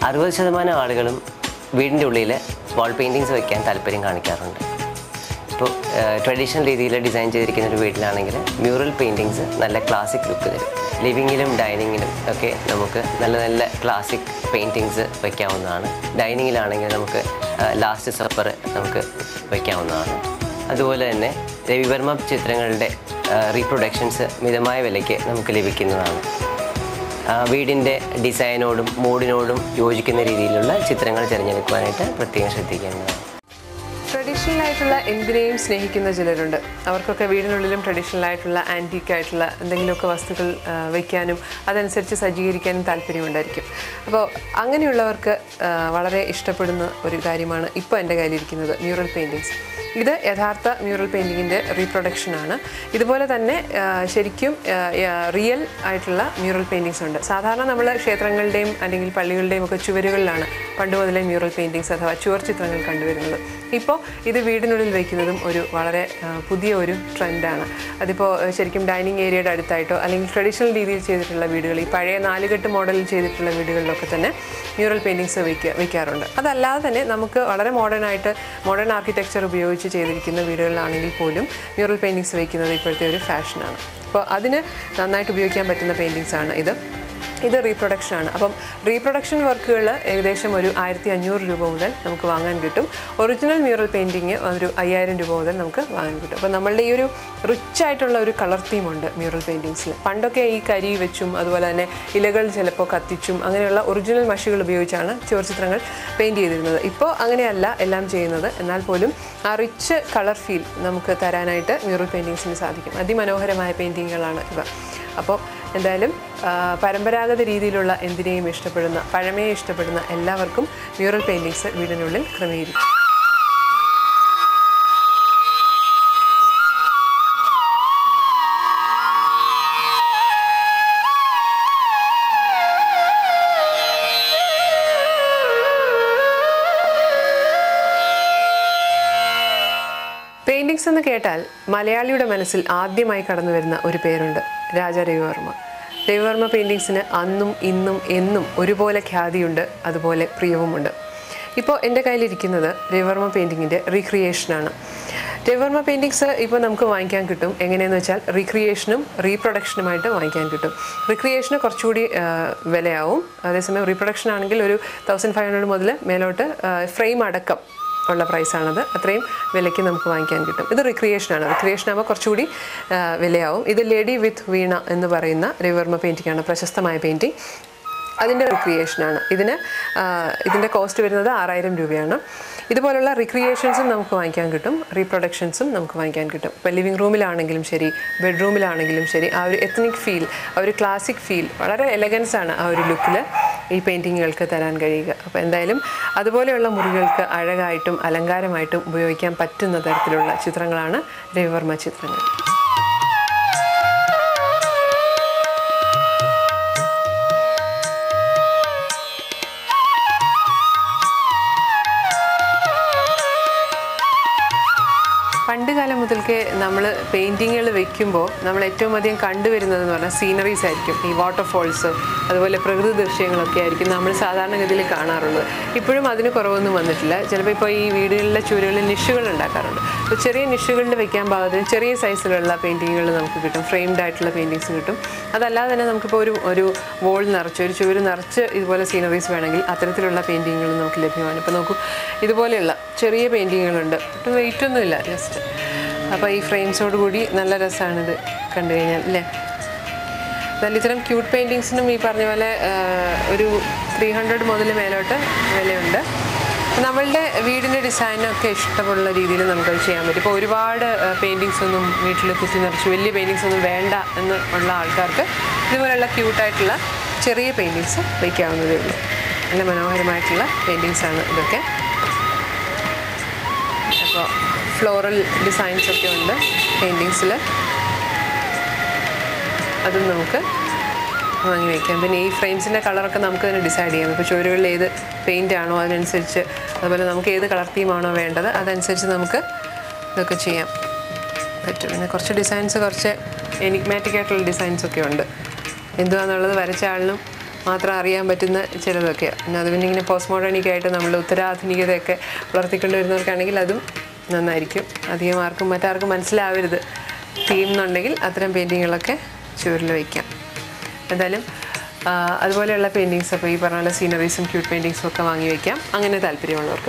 അറുപത് ശതമാനം ആളുകളും വീടിൻ്റെ ഉള്ളിൽ വാൾ പെയിൻറ്റിങ്സ് വയ്ക്കാൻ താല്പര്യം കാണിക്കാറുണ്ട് ഇപ്പോൾ ട്രഡീഷണൽ രീതിയിൽ ഡിസൈൻ ചെയ്തിരിക്കുന്ന ഒരു വീട്ടിലാണെങ്കിൽ മ്യൂറൽ പെയിൻറ്റിങ്സ് നല്ല ക്ലാസിക് ലുക്ക് തരും ലിവിങ്ങിലും ഡൈനിങ്ങിലും ഒക്കെ നമുക്ക് നല്ല നല്ല ക്ലാസിക് പെയിൻറ്റിങ്സ് വയ്ക്കാവുന്നതാണ് ഡൈനിങ്ങിലാണെങ്കിൽ നമുക്ക് ലാസ്റ്റ് സപ്പർ നമുക്ക് വയ്ക്കാവുന്നതാണ് അതുപോലെ തന്നെ രവിവർമ്മ ചിത്രങ്ങളുടെ റീപ്രൊഡക്ഷൻസ് മിതമായ വിലയ്ക്ക് നമുക്ക് ലഭിക്കുന്നതാണ് ആ, വീടിൻ്റെ ഡിസൈനോടും മൂഡിനോടും യോജിക്കുന്ന രീതിയിലുള്ള ചിത്രങ്ങൾ തിരഞ്ഞെടുക്കുവാനായിട്ട് പ്രത്യേകം ശ്രദ്ധിക്കേണ്ടതാണ് ട്രഡീഷണൽ ആയിട്ടുള്ള എന്തിനേയും സ്നേഹിക്കുന്ന ചിലരുണ്ട് അവർക്കൊക്കെ വീടിനുള്ളിലും ട്രഡീഷണൽ ആയിട്ടുള്ള ആൻറ്റീക്ക് ആയിട്ടുള്ള എന്തെങ്കിലുമൊക്കെ വസ്തുക്കൾ ആ, വയ്ക്കാനും അതനുസരിച്ച് സജ്ജീകരിക്കാനും താല്പര്യമുണ്ടായിരിക്കും അപ്പോൾ അങ്ങനെയുള്ളവർക്ക് ആ, വളരെ ഇഷ്ടപ്പെടുന്ന ഒരു കാര്യമാണ് ഇപ്പോൾ എൻ്റെ കയ്യിലിരിക്കുന്നത് മ്യൂറൽ പെയിൻറ്റിങ്സ് ഇത് യഥാർത്ഥ മ്യൂറൽ പെയിൻറ്റിങ്ങിൻ്റെ റീപ്രൊഡക്ഷനാണ് ഇതുപോലെ തന്നെ ആ, ശരിക്കും റിയൽ ആയിട്ടുള്ള മ്യൂറൽ പെയിൻറ്റിങ്സ് ഉണ്ട് സാധാരണ നമ്മൾ ക്ഷേത്രങ്ങളുടെയും അല്ലെങ്കിൽ പള്ളികളുടെയും ഒക്കെ ചുവരുകളിലാണ് പണ്ട് മുതലേ മ്യൂറൽ പെയിൻറ്റിങ്സ് അഥവാ ചുവർ ചിത്രങ്ങൾ കണ്ടുവരുന്നത് ഇപ്പോൾ ഇത് വീടിനുള്ളിൽ വയ്ക്കുന്നതും ഒരു വളരെ ആ, പുതിയ ഒരു ട്രെൻഡാണ് അതിപ്പോൾ ആ, ശരിക്കും ഡൈനിങ് ഏരിയയുടെ അടുത്തായിട്ടോ അല്ലെങ്കിൽ ട്രഡീഷണൽ രീതിയിൽ ചെയ്തിട്ടുള്ള വീടുകൾ ഈ പഴയ നാലുകെട്ട് മോഡലിൽ ചെയ്തിട്ടുള്ള വീടുകളിലൊക്കെ തന്നെ മ്യൂറൽ പെയിൻറ്റിങ്സ് വയ്ക്കുക വയ്ക്കാറുണ്ട് അതല്ലാതെ തന്നെ നമുക്ക് വളരെ മോഡേൺ ആയിട്ട് മോഡേൺ ആർക്കിടെക്ചർ ഉപയോഗിച്ച് ചെയ്തിരിക്കുന്ന വീടുകളിലാണെങ്കിൽ പോലും മ്യൂറൽ പെയിൻറ്റിങ്സ് വയ്ക്കുന്നത് ഇപ്പോഴത്തെ ഒരു ഫാഷനാണ് അപ്പോൾ അതിന് നന്നായിട്ട് ഉപയോഗിക്കാൻ പറ്റുന്ന പെയിൻറ്റിങ്സ് ആണ് ഇത് ഇത് റീപ്രൊഡക്ഷൻ ആണ് അപ്പം റീപ്രൊഡക്ഷൻ വർക്കുകൾ ഏകദേശം ഒരു ആയിരത്തി അഞ്ഞൂറ് രൂപ മുതൽ നമുക്ക് വാങ്ങാൻ കിട്ടും ഒറിജിനൽ മ്യൂറൽ പെയിൻറ്റിങ് ഒരു അയ്യായിരം രൂപ മുതൽ നമുക്ക് വാങ്ങാൻ കിട്ടും അപ്പോൾ നമ്മളുടെ ഈ ഒരു റിച്ച് ആയിട്ടുള്ള ഒരു കളർ തീമുണ്ട് മ്യൂറൽ പെയിൻറ്റിങ്സിൽ പണ്ടൊക്കെ ഈ കരി വെച്ചും അതുപോലെ തന്നെ ഇലകൾ ചിലപ്പോൾ കത്തിച്ചും അങ്ങനെയുള്ള ഒറിജിനൽ മഷികൾ ഉപയോഗിച്ചാണ് ചുവർ ചിത്രങ്ങൾ പെയിൻറ്റ് ചെയ്തിരുന്നത് ഇപ്പോൾ അങ്ങനെയല്ല എല്ലാം ചെയ്യുന്നത് എന്നാൽ പോലും ആ റിച്ച് കളർ ഫീൽ നമുക്ക് തരാനായിട്ട് മ്യൂറൽ പെയിൻറ്റിങ്സിന് സാധിക്കും അതിമനോഹരമായ പെയിൻറ്റിങ്ങുകളാണ് ഇവ അപ്പോൾ എന്തായാലും ആ, പരമ്പരാഗത രീതിയിലുള്ള എന്തിനേയും ഇഷ്ടപ്പെടുന്ന പഴമയെ ഇഷ്ടപ്പെടുന്ന എല്ലാവർക്കും മ്യൂറൽ പെയിൻറ്റിങ്സ് വീടിനുള്ളിൽ ക്രമീകരിക്കും പെയിൻറ്റിങ്സ് എന്ന് കേട്ടാൽ മലയാളിയുടെ മനസ്സിൽ ആദ്യമായി കടന്നു വരുന്ന ഒരു പേരുണ്ട് രാജാ രവിവർമ്മ രവിവർമ്മ പെയിൻറ്റിങ്സിന് അന്നും ഇന്നും എന്നും ഒരുപോലെ ഖ്യാതിയുണ്ട് അതുപോലെ പ്രിയവുമുണ്ട് ഇപ്പോൾ എൻ്റെ കയ്യിലിരിക്കുന്നത് രവിവർമ്മ പെയിൻറ്റിങ്ങിൻ്റെ റീക്രിയേഷനാണ് രവിവർമ്മ പെയിൻറ്റിങ്സ് ഇപ്പോൾ നമുക്ക് വാങ്ങിക്കാൻ കിട്ടും എങ്ങനെയെന്ന് വെച്ചാൽ റീക്രിയേഷനും റീപ്രൊഡക്ഷനുമായിട്ട് വാങ്ങിക്കാൻ കിട്ടും റീക്രിയേഷന് കുറച്ചുകൂടി ആ, വിലയാവും അതേസമയം റീപ്രൊഡക്ഷൻ ആണെങ്കിൽ ഒരു തൗസൻഡ് ഫൈവ് ഹൺഡ്രഡ് മുതൽ മേലോട്ട് ഫ്രെയിം അടക്കം ഉള്ള പ്രൈസാണത് അത്രയും വിലയ്ക്ക് നമുക്ക് വാങ്ങിക്കാൻ കിട്ടും ഇത് റിക്രിയേഷനാണ് റിക്രിയേഷൻ ആകുമ്പോൾ കുറച്ചുകൂടി ആ, വിലയാവും ഇത് ലേഡി വിത്ത് വീണ എന്ന് പറയുന്ന രവിവർമ്മ പെയിൻറ്റിംഗ് ആണ് പ്രശസ്തമായ പെയിൻറ്റിംഗ് അതിൻ്റെ റിക്രിയേഷനാണ് ഇതിന് ആ, ഇതിൻ്റെ കോസ്റ്റ് വരുന്നത് ആറായിരം രൂപയാണ് ഇതുപോലുള്ള റിക്രിയേഷൻസും നമുക്ക് വാങ്ങിക്കാൻ കിട്ടും റീപ്രൊഡക്ഷൻസും നമുക്ക് വാങ്ങിക്കാൻ കിട്ടും ഇപ്പോൾ ലിവിങ് റൂമിലാണെങ്കിലും ശരി ബെഡ്റൂമിലാണെങ്കിലും ശരി ആ ഒരു എത്നിക് ഫീൽ ആ ഒരു ക്ലാസിക് ഫീൽ വളരെ എലഗൻസ് ആണ് ആ ഒരു ലുക്കിൽ ഈ പെയിൻറ്റിങ്ങുകൾക്ക് തരാൻ കഴിയുക അപ്പോൾ എന്തായാലും അതുപോലെയുള്ള മുറികൾക്ക് അഴകായിട്ടും അലങ്കാരമായിട്ടും ഉപയോഗിക്കാൻ പറ്റുന്ന തരത്തിലുള്ള ചിത്രങ്ങളാണ് രവിവർമ്മ ചിത്രങ്ങൾ പണ്ട് കാലം മുതൽക്കേ നമ്മൾ പെയിൻറ്റിങ്ങുകൾ വെക്കുമ്പോൾ നമ്മൾ ഏറ്റവും അധികം കണ്ടുവരുന്നതെന്ന് പറഞ്ഞാൽ സീനറീസ് ആയിരിക്കും ഈ വാട്ടർഫോൾസ് അതുപോലെ പ്രകൃതി ദൃശ്യങ്ങളൊക്കെ ആയിരിക്കും നമ്മൾ സാധാരണഗതിയിൽ കാണാറുള്ളത് ഇപ്പോഴും അതിന് കുറവൊന്നും വന്നിട്ടില്ല ചിലപ്പോൾ ഇപ്പോൾ ഈ വീടുകളിലെ ചുവരുകളിൽ നിഷുകൾ ഉണ്ടാക്കാറുണ്ട് അപ്പോൾ ചെറിയ നിഷുകളിൽ വെക്കാൻ പാകത്തിന് ചെറിയ സൈസിലുള്ള പെയിൻറ്റിങ്ങുകൾ നമുക്ക് കിട്ടും ഫ്രെയിംഡ് ആയിട്ടുള്ള പെയിൻറ്റിങ്സ് കിട്ടും അതല്ലാതെ തന്നെ നമുക്കിപ്പോൾ ഒരു ഒരു വോൾ നിറച്ച് ഒരു ചുവര് നിറച്ച് ഇതുപോലെ സീനറീസ് വേണമെങ്കിൽ അത്തരത്തിലുള്ള പെയിൻറ്റിങ്ങുകൾ നമുക്ക് ലഭ്യമാണ് ഇപ്പോൾ നോക്കൂ ഇതുപോലെയുള്ള ചെറിയ പെയിൻറ്റിങ്ങുകളുണ്ട് ഒട്ടും വെയിറ്റ് ഒന്നുമില്ല ജസ്റ്റ് അപ്പോൾ ഈ ഫ്രെയിംസോട് കൂടി നല്ല രസമാണിത് കണ്ടു കഴിഞ്ഞാൽ അല്ലേ എന്നാലും ഇത്തരം ക്യൂട്ട് പെയിൻറ്റിങ്സിനും ഈ പറഞ്ഞ പോലെ ആ, ഒരു ത്രീ ഹൺഡ്രഡ് മുതൽ മേലോട്ട് വിലയുണ്ട് നമ്മളുടെ വീടിൻ്റെ ഡിസൈനൊക്കെ ഇഷ്ടമുള്ള രീതിയിൽ നമുക്കത് ചെയ്യാൻ പറ്റും ഇപ്പോൾ ഒരുപാട് പെയിൻറ്റിങ്സ് ഒന്നും വീട്ടിൽ കുത്തി നിറച്ച് വലിയ പെയിൻറ്റിങ്സ് ഒന്നും വേണ്ട എന്ന് ഉള്ള ആൾക്കാർക്ക് ഇതുപോലെയുള്ള ക്യൂട്ടായിട്ടുള്ള ചെറിയ പെയിൻറ്റിങ്സ് വയ്ക്കാവുന്നതേ ഉള്ളൂ നല്ല മനോഹരമായിട്ടുള്ള പെയിൻറ്റിങ്സ് ആണ് ഇതൊക്കെ അപ്പോൾ ഫ്ലോറൽ ഡിസൈൻസ് ഒക്കെ ഉണ്ട് പെയിൻറ്റിങ്സിൽ അതും നമുക്ക് വാങ്ങി വയ്ക്കാം പിന്നെ ഈ ഫ്രെയിംസിൻ്റെ കളറൊക്കെ നമുക്ക് തന്നെ ഡിസൈഡ് ചെയ്യാം ഇപ്പോൾ ചുവരുകളിൽ ഏത് പെയിൻ്റ് ആണോ അതിനനുസരിച്ച് അതുപോലെ നമുക്ക് ഏത് കളർ തീമാണോ വേണ്ടത് അതനുസരിച്ച് നമുക്ക് ഇതൊക്കെ ചെയ്യാം പറ്റും പിന്നെ കുറച്ച് ഡിസൈൻസ് കുറച്ച് എനിഗ്മാറ്റിക് ആയിട്ടുള്ള ഡിസൈൻസ് ഒക്കെ ഉണ്ട് എന്തുവാന്നുള്ളത് വരച്ച ആളിനും മാത്രം അറിയാൻ പറ്റുന്ന ചിലതൊക്കെ പിന്നെ അത് പിന്നെ ഇങ്ങനെ പോസ്റ്റ് മോഡേണിക് ആയിട്ട് നമ്മൾ ഉത്തരാധുനികതയൊക്കെ വളർത്തിക്കൊണ്ട് വരുന്നവർക്കാണെങ്കിൽ അതും നന്നായിരിക്കും അധികം ആർക്കും മറ്റാർക്കും മനസ്സിലാവരുത് തീം എന്നുണ്ടെങ്കിൽ അത്തരം പെയിൻറ്റിങ്ങുകളൊക്കെ ചുവരിൽ വയ്ക്കാം എന്തായാലും ആ, അതുപോലെയുള്ള പെയിൻറ്റിങ്സ് അപ്പോൾ ഈ പറഞ്ഞ പോലെ സീനറീസും ക്യൂട്ട് പെയിൻറ്റിങ്സും ഒക്കെ വാങ്ങി വയ്ക്കാം അങ്ങനെ താല്പര്യമുള്ളവർക്ക്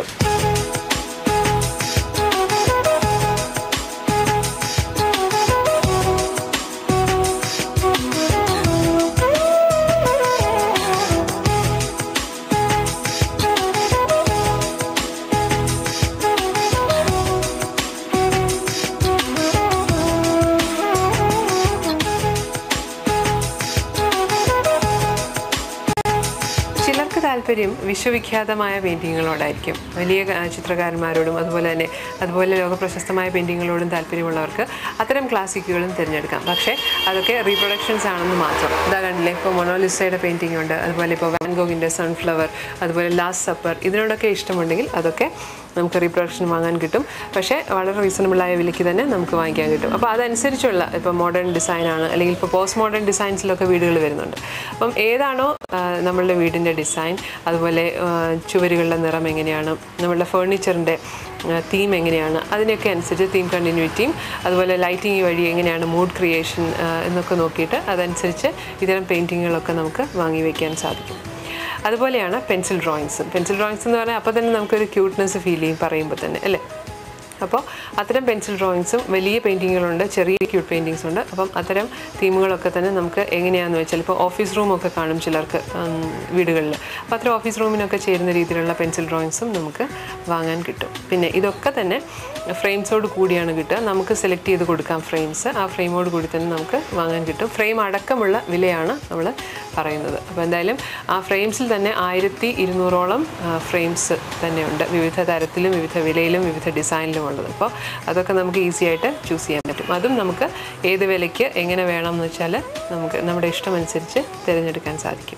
ചിലർക്ക് താല്പര്യം വിശ്വവിഖ്യാതമായ പെയിൻറ്റിങ്ങുകളോടായിരിക്കും വലിയ ആ, ചിത്രകാരന്മാരോടും അതുപോലെ തന്നെ അതുപോലെ ലോകപ്രശസ്തമായ പെയിൻറ്റിങ്ങുകളോടും താല്പര്യമുള്ളവർക്ക് അത്തരം ക്ലാസിക്കുകളും തിരഞ്ഞെടുക്കാം പക്ഷേ അതൊക്കെ റീപ്രൊഡക്ഷൻസ് ആണെന്ന് മാത്രം ഇതാ കണ്ടില്ലേ ഇപ്പോൾ മൊണോലിസയുടെ പെയിൻറ്റിംഗ് ഉണ്ട് അതുപോലെ ഇപ്പോൾ വാൻഗോഗിൻ്റെ സൺഫ്ലവർ അതുപോലെ ലാസ്റ്റ് സപ്പർ ഇതിനോടൊക്കെ ഇഷ്ടമുണ്ടെങ്കിൽ അതൊക്കെ നമുക്ക് റീപ്രൊഡക്ഷൻ വാങ്ങാൻ കിട്ടും പക്ഷേ വളരെ റീസണബിളായ വിലയ്ക്ക് തന്നെ നമുക്ക് വാങ്ങിക്കാൻ കിട്ടും അപ്പോൾ അതനുസരിച്ചുള്ള ഇപ്പോൾ മോഡേൺ ഡിസൈനാണ് അല്ലെങ്കിൽ ഇപ്പോൾ പോസ്റ്റ് മോഡേൺ ഡിസൈൻസിലൊക്കെ വീടുകൾ വരുന്നുണ്ട് അപ്പം ഏതാണോ ആ, നമ്മളുടെ വീടിൻ്റെ ഡിസൈൻ അതുപോലെ ആ, ചുവരുകളുടെ നിറം എങ്ങനെയാണ് നമ്മളുടെ ഫേർണിച്ചറിൻ്റെ തീം എങ്ങനെയാണ് അതിനൊക്കെ അനുസരിച്ച് തീം കണ്ടിന്യൂറ്റിയും അതുപോലെ ലൈറ്റിംഗ് വഴി എങ്ങനെയാണ് മൂഡ് ക്രിയേഷൻ എന്നൊക്കെ നോക്കിയിട്ട് അതനുസരിച്ച് ഇത്തരം പെയിൻറ്റിങ്ങുകളൊക്കെ നമുക്ക് വാങ്ങി വയ്ക്കാൻ സാധിക്കും അതുപോലെയാണ് പെൻസിൽ ഡ്രോയിങ്സ് പെൻസിൽ ഡ്രോയിങ്സ് എന്ന് പറഞ്ഞാൽ അപ്പോൾ തന്നെ നമുക്കൊരു ക്യൂട്ട്നെസ് ഫീൽ ചെയ്യും പറയുമ്പോൾ തന്നെ അല്ലേ അപ്പോൾ അത്തരം പെൻസിൽ ഡ്രോയിങ്സും വലിയ പെയിൻറ്റിങ്ങുകളുണ്ട് ചെറിയ ക്യൂട്ട് പെയിൻറ്റിങ്സ് ഉണ്ട് അപ്പം അത്തരം തീമുകളൊക്കെ തന്നെ നമുക്ക് എങ്ങനെയാണെന്ന് വെച്ചാൽ ഇപ്പോൾ ഓഫീസ് റൂമൊക്കെ കാണും ചിലർക്ക് ഉം, വീടുകളിൽ അപ്പോൾ അത്തരം ഓഫീസ് റൂമിനൊക്കെ ചേരുന്ന രീതിയിലുള്ള പെൻസിൽ ഡ്രോയിങ്സും നമുക്ക് വാങ്ങാൻ കിട്ടും പിന്നെ ഇതൊക്കെ തന്നെ ഫ്രെയിംസോട് കൂടിയാണ് കിട്ടുക നമുക്ക് സെലക്ട് ചെയ്ത് കൊടുക്കാം ഫ്രെയിംസ് ആ ഫ്രെയിമോട് കൂടി തന്നെ നമുക്ക് വാങ്ങാൻ കിട്ടും ഫ്രെയിം അടക്കമുള്ള വിലയാണ് നമ്മൾ പറയുന്നത് അപ്പോൾ എന്തായാലും ആ ഫ്രെയിംസിൽ തന്നെ ആയിരത്തി ഇരുന്നൂറോളം ഫ്രെയിംസ് തന്നെയുണ്ട് വിവിധ തരത്തിലും വിവിധ വിലയിലും വിവിധ ഡിസൈനിലും ഉള്ളത് അപ്പോൾ അതൊക്കെ നമുക്ക് ഈസി ആയിട്ട് ചൂസ് ചെയ്യാൻ പറ്റും അതും നമുക്ക് ഏത് വിലയ്ക്ക് എങ്ങനെ വേണം എന്ന് വെച്ചാൽ നമുക്ക് നമ്മുടെ ഇഷ്ടമനുസരിച്ച് തിരഞ്ഞെടുക്കാൻ സാധിക്കും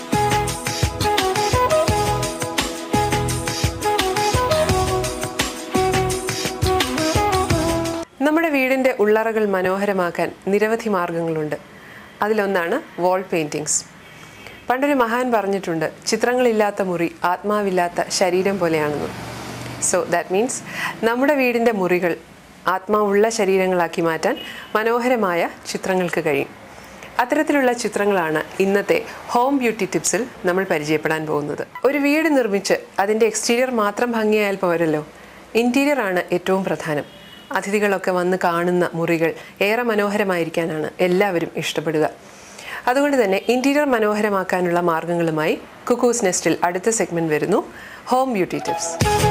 നമ്മുടെ വീടിൻ്റെ ഉള്ളറകൾ മനോഹരമാക്കാൻ നിരവധി മാർഗങ്ങളുണ്ട് അതിലൊന്നാണ് വാൾ പെയിൻറ്റിങ്സ് പണ്ടൊരു മഹാൻ പറഞ്ഞിട്ടുണ്ട് ചിത്രങ്ങളില്ലാത്ത മുറി ആത്മാവില്ലാത്ത ശരീരം പോലെയാണെന്ന് സോ ദാറ്റ് മീൻസ് നമ്മുടെ വീടിൻ്റെ മുറികൾ ആത്മാവുള്ള ശരീരങ്ങളാക്കി മാറ്റാൻ മനോഹരമായ ചിത്രങ്ങൾക്ക് കഴിയും അത്തരത്തിലുള്ള ചിത്രങ്ങളാണ് ഇന്നത്തെ ഹോം ബ്യൂട്ടി ടിപ്സിൽ നമ്മൾ പരിചയപ്പെടാൻ പോകുന്നത് ഒരു വീട് നിർമ്മിച്ച് അതിൻ്റെ എക്സ്റ്റീരിയർ മാത്രം ഭംഗിയായാൽ പോരല്ലോ ഇൻറ്റീരിയർ ആണ് ഏറ്റവും പ്രധാനം അതിഥികളൊക്കെ വന്ന് കാണുന്ന മുറികൾ ഏറെ മനോഹരമായിരിക്കാനാണ് എല്ലാവരും ഇഷ്ടപ്പെടുക അതുകൊണ്ട് തന്നെ ഇൻറ്റീരിയർ മനോഹരമാക്കാനുള്ള മാർഗങ്ങളുമായി കുക്കൂസ് നെസ്റ്റിൽ അടുത്ത സെഗ്മെന്റ് വരുന്നു ഹോം ബ്യൂട്ടി ടിപ്സ്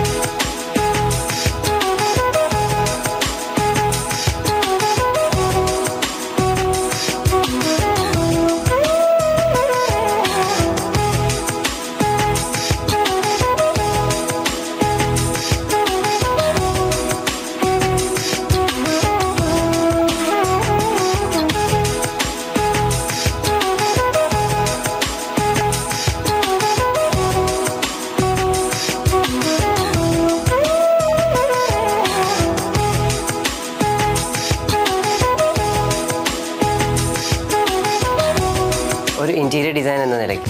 ഒരു ഇൻറ്റീരിയർ ഡിസൈൻ എന്ന നിലയ്ക്ക്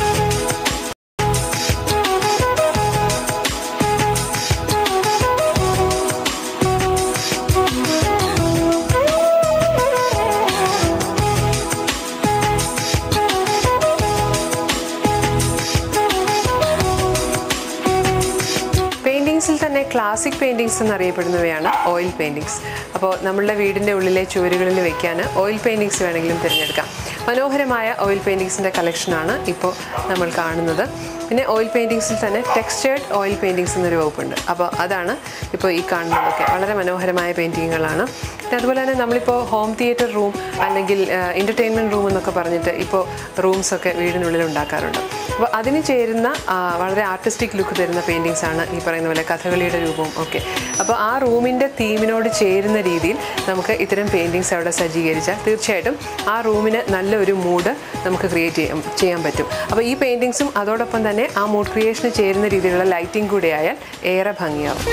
പെയിൻറ്റിങ്സിൽ തന്നെ ക്ലാസിക് പെയിൻറ്റിങ്സ് എന്നറിയപ്പെടുന്നവയാണ് ഓയിൽ പെയിൻറ്റിങ്സ് അപ്പോൾ നമ്മളുടെ വീടിൻ്റെ ഉള്ളിലെ ചുവരുകളിൽ വെക്കാൻ ഓയിൽ പെയിൻറ്റിങ്സ് വേണമെങ്കിലും തിരഞ്ഞെടുക്കാം മനോഹരമായ ഓയിൽ പെയിൻറ്റിങ്സിൻ്റെ കളക്ഷനാണ് ഇപ്പോൾ നമ്മൾ കാണുന്നത് പിന്നെ ഓയിൽ പെയിൻറ്റിങ്സിൽ തന്നെ ടെക്സ്റ്റേർഡ് ഓയിൽ പെയിൻറ്റിങ്സ് എന്നൊരു വകുപ്പുണ്ട് അപ്പോൾ അതാണ് ഇപ്പോൾ ഈ കാണുന്നതൊക്കെ വളരെ മനോഹരമായ പെയിൻറ്റിങ്ങുകളാണ് പിന്നെ അതുപോലെ തന്നെ നമ്മളിപ്പോൾ ഹോം തിയേറ്റർ റൂം അല്ലെങ്കിൽ എൻ്റർടൈൻമെൻറ്റ് റൂം എന്നൊക്കെ പറഞ്ഞിട്ട് ഇപ്പോൾ റൂംസൊക്കെ വീടിനുള്ളിൽ ഉണ്ടാക്കാറുണ്ട് അപ്പോൾ അതിന് ചേരുന്ന ആ, വളരെ ആർട്ടിസ്റ്റിക് ലുക്ക് തരുന്ന പെയിൻറ്റിങ്സ് ആണ് ഈ പറയുന്ന പോലെ കഥകളിയുടെ രൂപവും ഒക്കെ അപ്പോൾ ആ റൂമിൻ്റെ തീമിനോട് ചേരുന്ന രീതിയിൽ നമുക്ക് ഇത്തരം പെയിൻറ്റിങ്സ് അവിടെ സജ്ജീകരിച്ചാൽ തീർച്ചയായിട്ടും ആ റൂമിന് നല്ലൊരു മൂഡ് നമുക്ക് ക്രിയേറ്റ് ചെയ്യാൻ ചെയ്യാൻ പറ്റും അപ്പോൾ ഈ പെയിൻറ്റിങ്സും അതോടൊപ്പം തന്നെ ആ മൂഡ് ക്രിയേഷന് ചേരുന്ന രീതിയിലുള്ള ലൈറ്റിംഗ് കൂടി ആയാൽ ഏറെ ഭംഗിയാവും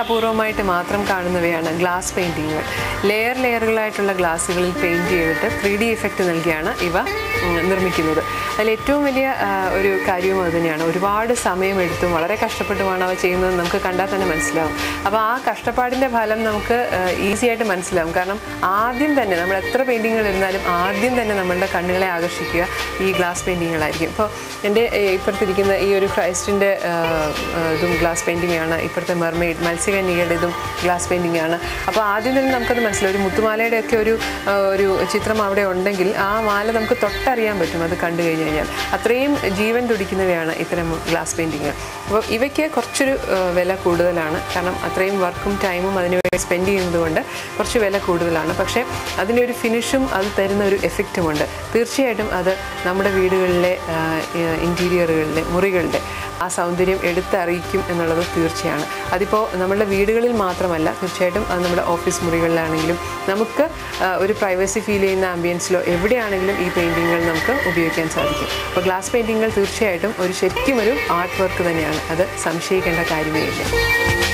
അപൂർവമായിട്ട് മാത്രം കാണുന്നവയാണ് ഗ്ലാസ് പെയിൻറ്റിങ്ങുകൾ ലെയർ ലെയറുകളായിട്ടുള്ള ഗ്ലാസ്സുകളിൽ പെയിൻറ് ചെയ്തിട്ട് ത്രീ ഡി എഫക്റ്റ് നൽകിയാണ് ഇവ ഉം, നിർമ്മിക്കുന്നത് അതിൽ ഏറ്റവും വലിയ ആ, ഒരു കാര്യവും അത് തന്നെയാണ് ഒരുപാട് സമയമെടുത്തും വളരെ കഷ്ടപ്പെട്ടുമാണ് അവ ചെയ്യുന്നത് നമുക്ക് കണ്ടാൽ തന്നെ മനസ്സിലാവും അപ്പോൾ ആ കഷ്ടപ്പാടിൻ്റെ ഫലം നമുക്ക് ഈസി ആയിട്ട് മനസ്സിലാവും കാരണം ആദ്യം തന്നെ നമ്മൾ എത്ര പെയിൻറ്റിങ്ങുകൾ ഇരുന്നാലും ആദ്യം തന്നെ നമ്മളുടെ കണ്ണുകളെ ആകർഷിക്കുക ഈ ഗ്ലാസ് പെയിൻറ്റിങ്ങുകളായിരിക്കും ഇപ്പോൾ എൻ്റെ ഏഹ്, ഇപ്പുറത്തിരിക്കുന്ന ഈ ഒരു ക്രൈസ്റ്റിൻ്റെ ഇതും ഗ്ലാസ് പെയിൻറ്റിംഗ് ആണ് ഇപ്പുറത്തെ മെർമെയ്ഡ് മത്സ്യകന്യകയുടെ ഇതും ഗ്ലാസ് പെയിൻറ്റിംഗ് ആണ് അപ്പോൾ ആദ്യം തന്നെ നമുക്കത് മനസ്സിലാവും ഒരു മുത്തുമാലയുടെ ഒക്കെ ഒരു ആ, ഒരു ചിത്രം അവിടെ ഉണ്ടെങ്കിൽ ആ മാല നമുക്ക് തൊട്ടറിയാൻ പറ്റും അത് കണ്ടു കഴിഞ്ഞ് കഴിഞ്ഞാൽ അത്രയും ജീവൻ തുടിക്കുന്നവയാണ് ഇത്തരം ഗ്ലാസ് പെയിൻറ്റിങ് അപ്പോൾ ഇവയ്ക്ക് കുറച്ചൊരു ആ, വില കൂടുതലാണ് കാരണം അത്രയും വർക്കും ടൈമും അതിന് വേണ്ടി സ്പെൻഡ് ചെയ്യുന്നത് കൊണ്ട് കുറച്ച് വില കൂടുതലാണ് പക്ഷേ അതിൻ്റെ ഒരു ഫിനിഷും അത് തരുന്ന ഒരു എഫക്റ്റുമുണ്ട് തീർച്ചയായിട്ടും അത് നമ്മുടെ വീടുകളിലെ ഇൻറ്റീരിയറുകളിലെ മുറികളുടെ ആ സൗന്ദര്യം എടുത്തറിയിക്കും എന്നുള്ളത് തീർച്ചയാണ് അതിപ്പോൾ നമ്മളുടെ വീടുകളിൽ മാത്രമല്ല തീർച്ചയായിട്ടും അത് നമ്മുടെ ഓഫീസ് മുറികളിലാണെങ്കിലും നമുക്ക് ആ, ഒരു പ്രൈവസി ഫീൽ ചെയ്യുന്ന ആംബിയൻസിലോ എവിടെയാണെങ്കിലും ഈ പെയിൻറ്റിങ്ങുകൾ നമുക്ക് ഉപയോഗിക്കാൻ സാധിക്കും അപ്പോൾ ഗ്ലാസ് പെയിൻറ്റിങ്ങുകൾ തീർച്ചയായിട്ടും ഒരു ശരിക്കും ഒരു ആർട്ട് വർക്ക് തന്നെയാണ് അത് സംശയിക്കേണ്ട കാര്യമേ ഇല്ല